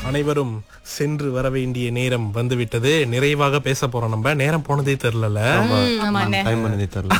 அனைவரும் சென்று வர வேண்டிய நேரம் வந்துவிட்டது நிறைவாக பேச போறோம் நம்ம நேரம் போனதே தெரியல ஆமாண்ணே டைம் பண்ணதே தெரியல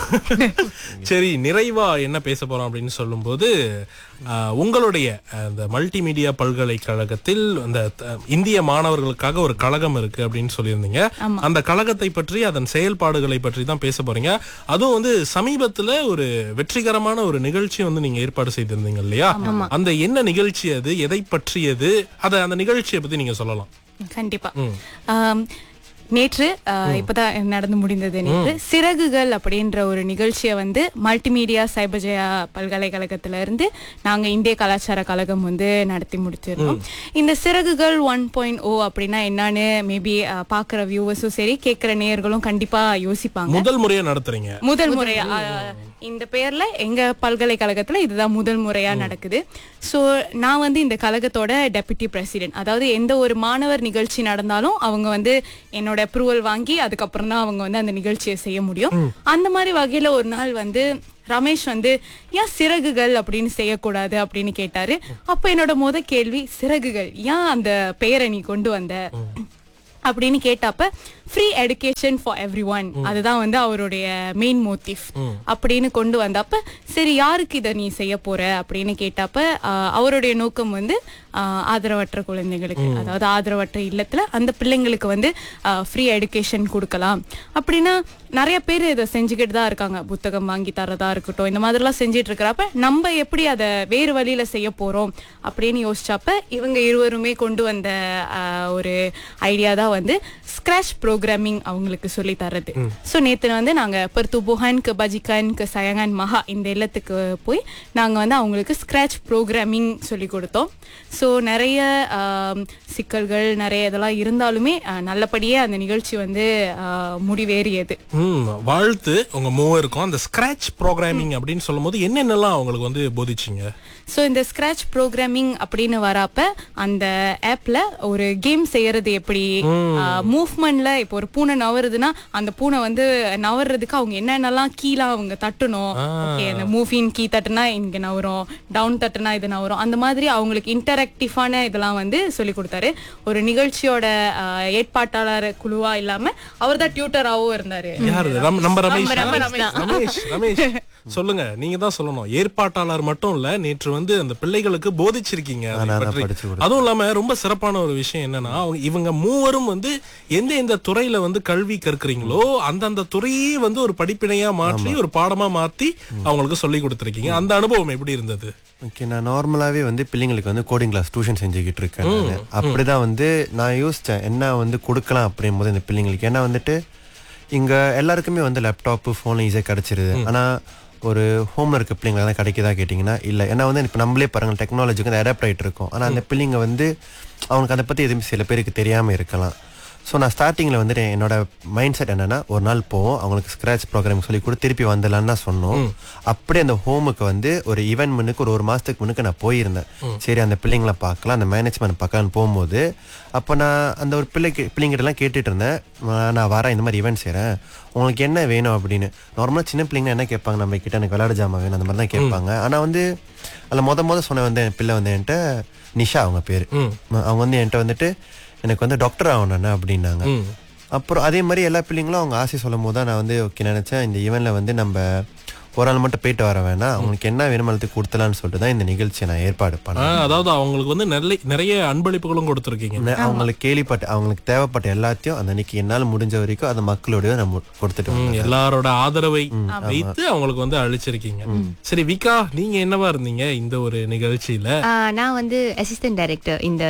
சரி நிறைவா என்ன பேச போறோம் அப்படின்னு சொல்லும்போது ஆஹ், உங்களுடைய அந்த மல்டிமீடியா பல்கலைக்கழகத்தில் அந்த த- இந்திய மாணவர்களுக்காக ஒரு கழகம் இருக்கு அப்படின்னு சொல்லியிருந்தீங்க அந்த கழகத்தை பற்றி அதன் செயல்பாடுகளை பற்றி தான் பேச போறீங்க அதுவும் வந்து சமீபத்துல ஒரு வெற்றிகரமான ஒரு நிகழ்ச்சி வந்து நீங்க ஏற்பாடு செய்திருந்தீங்க இல்லையா அந்த என்ன நிகழ்ச்சி அது எதை பற்றியது அத அந்த நிகழ்ச்சியை பத்தி நீங்க சொல்லலாம் கண்டிப்பா ஆம், நேற்று ஆ, இப்பதான் நடந்து முடிந்தது நேற்று சிறகுகள் அப்படின்ற ஒரு நிகழ்ச்சியை வந்து மல்டிமீடியா சைபஜயா பல்கலைக்கழகத்துல இருந்து நாங்க இந்திய கலாச்சார கழகம் வந்து நடத்தி முடிச்சிருந்தோம் இந்த சிறகுகள் ஒன் பாயிண்ட் ஓ அப்படின்னா என்னன்னு மேபி பாக்குற வியூவர்ஸும் சரி கேட்கிற நேயர்களும் கண்டிப்பா யோசிப்பாங்க முதல் முறையா நடத்துறீங்க முதல் முறையா ஆ, இந்த பெயர்ல எங்க பல்கலைக்கழகத்துல இதுதான் முதல் முறையா நடக்குது சோ நான் வந்து இந்த கழகத்தோட டெபுட்டி பிரசிடென்ட் அதாவது எந்த ஒரு மாணவர் நிகழ்ச்சி நடந்தாலும் அவங்க வந்து என்னோட அப்ரூவல் வாங்கி அதுக்கப்புறம் தான் அவங்க வந்து அந்த நிகழ்ச்சியை செய்ய முடியும் அந்த மாதிரி வகையில ஒரு நாள் வந்து ரமேஷ் வந்து ஏன் சிறகுகள் அப்படின்னு செய்யக்கூடாது அப்படின்னு கேட்டாரு அப்ப என்னோட முத கேள்வி சிறகுகள் ஏன் அந்த பெயரை நீ கொண்டு வந்த அப்படின்னு கேட்டப்ப free education for every one அதுதான் வந்து அவருடைய மெயின் மோட்டிவ் அப்படின்னு கொண்டு வந்தப்ப சரி யாருக்கு இதை நீ செய்ய போற அப்படின்னு கேட்டப்ப ஆஹ், அவருடைய நோக்கம் வந்து ஆஹ், ஆதரவற்ற குழந்தைகளுக்கு அதாவது ஆதரவற்ற இல்லத்துல அந்த பிள்ளைங்களுக்கு வந்து ஃப்ரீ எடுகேஷன் கொடுக்கலாம் அப்படின்னா நிறைய பேர் இதை செஞ்சுக்கிட்டு தான் இருக்காங்க புத்தகம் வாங்கி தரதா இருக்கட்டும் இந்த மாதிரிலாம் செஞ்சுட்டு இருக்கிறப்ப நம்ம எப்படி அதை வேறு வழியில செய்ய போறோம் அப்படின்னு யோசிச்சப்ப இவங்க இருவருமே கொண்டு வந்த ஆஹ், ஒரு ஐடியா தான் வந்து ஸ்கிராச் ப்ரோக்ராமிங் அவங்களுக்கு சொல்லி தர்றது ஸோ நேற்று வந்து நாங்க பெர்துபுஹான் பஜிகான் சயங்கான் மகா இந்த இல்லத்துக்கு போய் நாங்க வந்து அவங்களுக்கு ஸ்கிராச் ப்ரோக்ராமிங் சொல்லி கொடுத்தோம் ஸோ நிறைய ஆம், சிக்கல்கள் நிறைய இதெல்லாம் இருந்தாலுமே ஆஹ், நல்லபடியே அந்த நிகழ்ச்சி வந்து ஆஹ், முடிவேறியது ம் வாழ்த்து உங்க மூவருக்கும் அந்த ஸ்கிராச் ப்ரோக்ராமிங் அப்படின்னு சொல்லும்போது என்னென்னலாம் அவங்களுக்கு வந்து போதிச்சிங்க ஸோ இந்த ஸ்கிராச் ப்ரோக்ராமிங் அப்படின்னு வரப்ப அந்த ஆப்ல ஒரு கேம் செய்யறது எப்படி மூவ்மெண்ட்ல இப்போ ஒரு பூனை நவருதுன்னா அந்த பூனை வந்து நவர்றதுக்கு அவங்க என்னென்னலாம் கீழே அவங்க தட்டணும் ஓகே அந்த மூவின் கீ தட்டுனா இங்க நவரும் டவுன் தட்டுனா இது நவரும் அந்த மாதிரி அவங்களுக்கு இன்டராக்டிவான இதெல்லாம் வந்து சொல்லி கொடுத்தாரு ஒரு நிகழ்ச்சியோட ஆஹ், ஏற்பாட்டாளர் குழுவா இல்லாம அவர் தான் டியூட்டராகவும் இருந்தாரு யாரு ரம்- நம்ம ரமேஷ் ரமேஷ் தான். ரமேஷ் ரமேஷ் சொல்லுங்க நீங்க தான் சொல்லணும் ஏற்பாட்டாளர் மட்டும் இல்ல நேற்று வந்து அந்த பிள்ளைகளுக்கு போதிச்சிருக்கீங்க அதை நான் தான் பற்றி. படிச்சு கொடுத்தேன். அதுவும் இல்லாம ரொம்ப சிறப்பான ஒரு விஷயம் என்னன்னா அவங்க இவங்க மூவரும் வந்து எந்த எந்த துறையில வந்து கல்வி கற்கிறீங்களோ அந்தந்த துறையே வந்து ஒரு படிப்பினையா மாற்றி ஒரு பாடமா மாத்தி அவங்களுக்கு சொல்லி கொடுத்திருக்கீங்க அந்த அனுபவம் எப்படி இருந்தது ஓகே நான் நார்மலாவே வந்து பிள்ளைங்களுக்கு வந்து கோடிங் கிளாஸ் டியூஷன் செஞ்சுக்கிட்டு இருக்கேன் நானு. அப்படிதான் வந்து நான் யோசிச்சேன் என்ன வந்து கொடுக்கலாம் அப்படியும் போது இந்த பிள்ளைங்களுக்கு ஏன்னா வந்துட்டு இங்க எல்லாருக்குமே வந்து லேப்டாப் ஃபோன் ஈஸியாக கிடைச்சிருது ஆனா ஒரு ஹோம்ல இருக்க பிள்ளைங்களுக்கு கிடைக்குதா கேட்டிங்கன்னா இல்லை ஏன்னா வந்து இப்போ நம்மளே பாருங்க டெக்னாலஜிக்கு வந்து அடாப்ட் ஆகிட்டு இருக்கோம் ஆனால் அந்த பிள்ளைங்க வந்து அவனுக்கு அதை பற்றி எதுவுமே சில பேருக்கு தெரியாமல் இருக்கலாம் ஸோ நான் ஸ்டார்டிங்கில் வந்துட்டு என்னோட மைண்ட் செட் என்னன்னா ஒரு நாள் போவோம் அவங்களுக்கு ஸ்க்ராட்ச் ப்ரோக்ராம் சொல்லி கூட திருப்பி வந்துடலான்னு தான் சொன்னோம் அப்படியே அந்த ஹோமுக்கு வந்து ஒரு ஈவென்ட் முன்னுக்கு ஒரு ஒரு மாதத்துக்கு முன்னுக்கு நான் போயிருந்தேன் சரி அந்த பிள்ளைங்கள பார்க்கலாம் அந்த மேனேஜ்மெண்ட் பார்க்கலான்னு போகும்போது அப்போ நான் அந்த ஒரு பிள்ளைக்கு பிள்ளைங்கிட்டலாம் கேட்டுட்டு இருந்தேன் "நான் நான் வரேன் இந்த மாதிரி ஈவெண்ட் செய்கிறேன் உங்களுக்கு என்ன வேணும் அப்படின்னு நார்மலாக சின்ன பிள்ளைங்க என்ன கேட்பாங்க நம்ம கிட்ட எனக்கு விளையாட ஜாமான் வேணும் அந்த மாதிரி தான் கேட்பாங்க ஆனால் வந்து அதில் மொத மொதல் சொன்ன வந்து என் பிள்ளை வந்து என்கிட்ட நிஷா அவங்க பேர் அவங்க வந்து என்கிட்ட வந்துட்டு எனக்கு வந்து டாக்டர் ஆகணும் அப்படின்னாங்க அப்புறம் அதே மாதிரி எல்லா பிள்ளைங்களும் அவங்க ஆசை சொல்லும் போது தான் நான் வந்து ஓகே நினைச்சேன் இந்த ஈவெண்ட்ல வந்து நம்ம ஒரு ஆள் மட்டும் போயிட்டு வர வேணாம் அவங்களுக்கு என்ன வேணுமோ எல்லாத்தையும் கொடுத்தலான்னு சொல்லிட்டு தான் இந்த நிகழ்ச்சியை நான் ஏற்பாடு பண்ணேன் ஆஹ், அதாவது அவங்களுக்கு வந்து நிறைய நிறைய அன்பளிப்புகளும் கொடுத்திருக்கீங்க நான் அவங்களுக்கு கேள்விப்பட்ட அவங்களுக்கு தேவைப்பட்ட எல்லாத்தையும் அந்த அன்னைக்கு என்னால் முடிஞ்ச வரைக்கும் அந்த மக்களோடய நான் மு- கொடுத்துட்டு ம், வந்தேன் எல்லாரோட ஆதரவை வைத்து அவங்களுக்கு வந்து அழிச்சிருக்கீங்க சரி விகா நீங்க என்னவா இருந்தீங்க இந்த ஒரு நிகழ்ச்சியில ஆஹ் நான் வந்து அசிஸ்டன்ட் டைரக்டர் இந்த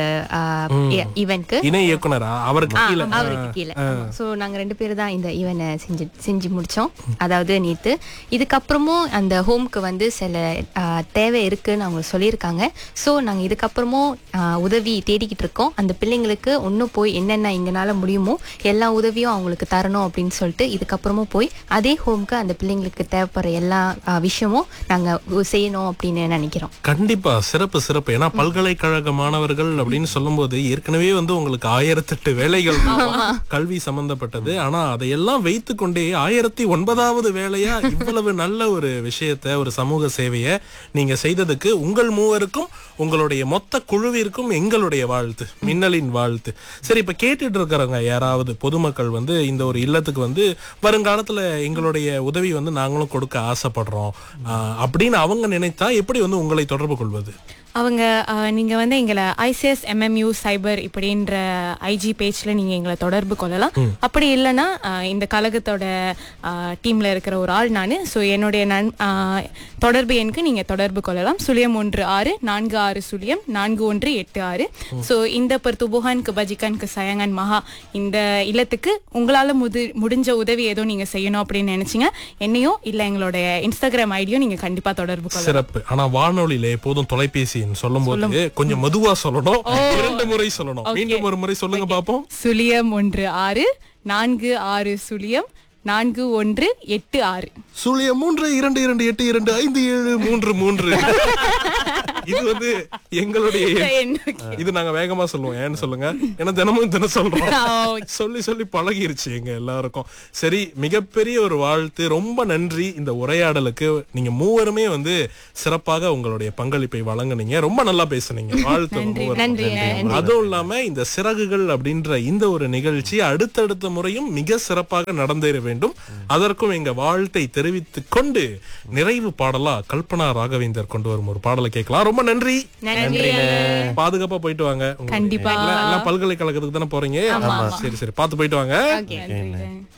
ஈவெண்ட்க்கு இணை இயக்குனரா அவருக்கு கீழே அவருக்கு கீழே ஸோ நாங்க ரெண்டு பேரும் தான் இந்த ஈவெண்ட்டை செஞ்சு செஞ்சு முடிச்சோம் அதாவது நேத்து இதுக்கப்புறமும் அந்த ஹோம்க்கு வந்து சில ஆஹ், தேவை இருக்குன்னு அவங்க சொல்லியிருக்காங்க ஸோ நாங்க இதுக்கப்புறமும் ஆஹ், உதவி தேடிக்கிட்டு இருக்கோம் அந்த பிள்ளைங்களுக்கு ஒன்றும் போய் என்னென்ன எங்களால முடியுமோ எல்லா உதவியும் அவங்களுக்கு தரணும் அப்படின்னு சொல்லிட்டு இதுக்கப்புறமும் போய் அதே ஹோம்க்கு அந்த பிள்ளைங்களுக்கு தேவைப்படுற எல்லா ஆஹ், விஷயமும் நாங்க செய்யணும் அப்படின்னு நினைக்கிறோம் கண்டிப்பா சிறப்பு சிறப்பு ஏன்னா பல்கலைக்கழக மாணவர்கள் அப்படின்னு சொல்லும்போது ஏற்கனவே வந்து உங்களுக்கு ஆயிரத்தெட்டு வேலைகள் இருக்கும். கல்வி சம்பந்தப்பட்டது ஆனா அதையெல்லாம் வைத்துக்கொண்டே ஆயிரத்தி ஒன்பதாவது வேலையா இவ்வளவு நல்ல ஒரு விஷயத்த ஒரு சமூக சேவையை நீங்க செய்ததுக்கு உங்கள் மூவருக்கும் உங்களுடைய மொத்த குழுவிற்கும் எங்களுடைய வாழ்த்து மின்னலின் வாழ்த்து சரி இப்ப கேட்டுட்டு இருக்கிறவங்க யாராவது பொதுமக்கள் வந்து இந்த ஒரு இல்லத்துக்கு வந்து வருங்காலத்துல எங்களுடைய உதவி வந்து நாங்களும் கொடுக்க ஆசைப்படுறோம் ஆஹ், அப்படின்னு அவங்க நினைத்தா எப்படி வந்து உங்களை தொடர்பு கொள்வது அவங்க அஹ், நீங்க வந்து எங்களை ஐசிஎஸ் எம்எம்யூ சைபர் இப்படின்ற ஐஜி பேஜ்ல நீங்க எங்களை தொடர்பு கொள்ளலாம் அப்படி இல்லைன்னா அஹ், இந்த கழகத்தோட டீம்ல இருக்கிற ஒரு ஆள் நான் ஸோ என்னுடைய நன் அஹ், தொடர்பு எண்ணுக்கு நீங்க தொடர்பு கொள்ளலாம் சுழியம் ஒன்று ஆறு நான்கு ஆறு சுழியம் நான்கு ஒன்று எட்டு ஆறு ஸோ இந்த பர்துபுகான் பஜிகான் சயங்கன் மகா இந்த இல்லத்துக்கு உங்களால முது முடிஞ்ச உதவி ஏதோ நீங்க செய்யணும் அப்படின்னு நினைச்சீங்க என்னையோ இல்ல எங்களுடைய இன்ஸ்டாகிராம் ஐடியோ நீங்க கண்டிப்பா தொடர்பு கொள்ளலாம் சிறப்பு ஆனா வானொலியில எப்போதும் தொலைபேசி சொல்லும் போது கொஞ்சம் மெதுவா சொல்லணும் இரண்டு முறை சொல்லணும் மீண்டும் ஒரு முறை சொல்லுங்க பாப்போம் சுழியம் ஒன்று ஆறு நான்கு ஆறு சுழியம் நான்கு ஒன்று எட்டு ஆறு சுழிய மூன்று இரண்டு இரண்டு எட்டு இரண்டு ஐந்து ஏழு மூன்று மூன்று இது வந்து எங்களுடைய எண். இது நாங்க வேகமா சொல்லுவோம் ஏன்னு சொல்லுங்க ஏன்னா தினமும் தினம் சொல்றோம் சொல்லி சொல்லி பழகிருச்சு எங்க எல்லாருக்கும் சரி மிகப்பெரிய ஒரு வாழ்த்து ரொம்ப நன்றி இந்த உரையாடலுக்கு நீங்க மூவருமே வந்து சிறப்பாக உங்களுடைய பங்களிப்பை வழங்குனீங்க ரொம்ப நல்லா பேசுனீங்க வாழ்த்து மூவருக்கும். நன்றி அதுவும் இல்லாம இந்த சிறகுகள் அப்படின்ற இந்த ஒரு நிகழ்ச்சி அடுத்தடுத்த முறையும் மிக சிறப்பாக நடந்தேற வேண்டும் அதற்கும் எங்க வாழ்த்தை தெரிவித்துக் கொண்டு நிறைவு பாடலா கல்பனா ராகவேந்தர் கொண்டு வரும் ஒரு பாடலை கேட்கலாம் ரொம்ப நன்றி நன்றி பாதுகாப்பா போயிட்டு வாங்க உங்களுக்கு. கண்டிப்பா. எல்லாம் எல்லாம் பல்கலைக்கழகத்துக்கு தானே போறீங்க சரி சரி பார்த்து போயிட்டு வாங்க நன்றி